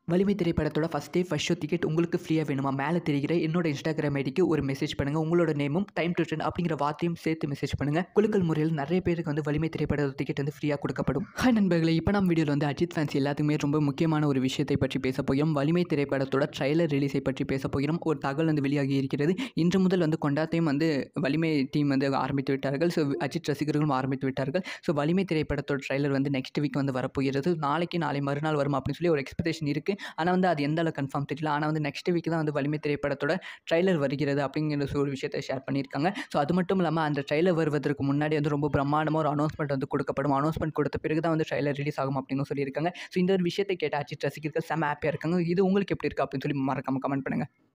வலிமை திரைப்படத்தோட first day first show ticket உங்களுக்கு ஃப்ரீயாக வேணுமா மேலே தெரிகிற என்னோட இன்ஸ்டாகிராம் ஐடிக்கு ஒரு மெசேஜ் பண்ணுங்கள் உங்களோட நேமும் டைம் டு ட்ரெண்ட் அப்படிங்கிற வார்த்தையும் சேர்த்து மெசேஜ் பண்ணுங்கள் குலுக்கல் முறையில் நிறைய பேருக்கு வந்து வலிமை திரைப்பட டிக்கெட் வந்து ஃப்ரீயாக கொடுக்கப்படும் ஹாய் நண்பர்களே இப்போ நம்ம வீடியோவில் வந்து அஜித் ஃபேன்ஸ் எல்லாத்துக்குமே ரொம்ப முக்கியமான ஒரு விஷயத்தை பற்றி பேச போகிறோம் வலிமை திரைப்படத்தோட ட்ரைலர் ரிலீஸை பற்றி பேச போகிறோம் ஒரு தகவல் வந்து வெளியாகி இருக்கிறது இன்று முதல் வந்து கொண்டாத்தையும் வந்து வலிமை டீம் வந்து ஆரம்பித்து விட்டார்கள் ஸோ அஜித் ரசிகர்களும் ஆரம்பித்து விட்டார்கள் ஸோ வலிமை திரைப்படத்தோட ட்ரைலர் வந்து நெக்ஸ்ட் வீக் வந்து வரப்போகிறது நாளைக்கு நாளை மறுநாள் வரும் அப்படின்னு சொல்லி ஒரு எக்ஸ்பெக்டேஷன் இருக்குது ஆனால் வந்து அது எந்த அளவு கன்ஃபார்ம் தெரியல ஆனால் வந்து நெக்ஸ்ட் வீக் தான் வந்து வலிமை திரைப்படத்தோட ட்ரைலர் வருகிறது அப்படிங்கிற ஒரு விஷயத்தை ஷேர் பண்ணியிருக்காங்க ஸோ அது மட்டும் இல்லாமல் அந்த ட்ரைலர் வருவதற்கு முன்னாடி வந்து ரொம்ப பிரம்மாண்டமாக ஒரு அனௌன்ஸ்மெண்ட் வந்து கொடுக்கப்படும் அனௌன்ஸ்மெண்ட் கொடுத்த பிறகு தான் வந்து ட்ரைலர் ரிலீஸ் ஆகும் அப்படின்னு சொல்லியிருக்காங்க ஸோ இந்த ஒரு விஷயத்தை கேட்ட அஜித் ரசிகர்கள் செம ஹாப்பியாக இருக்காங்க இது உங்களுக்கு எப்படி இருக்குது அப்படின்னு சொல்லி மறக்காம கமெண்ட் பண்ணுங்கள்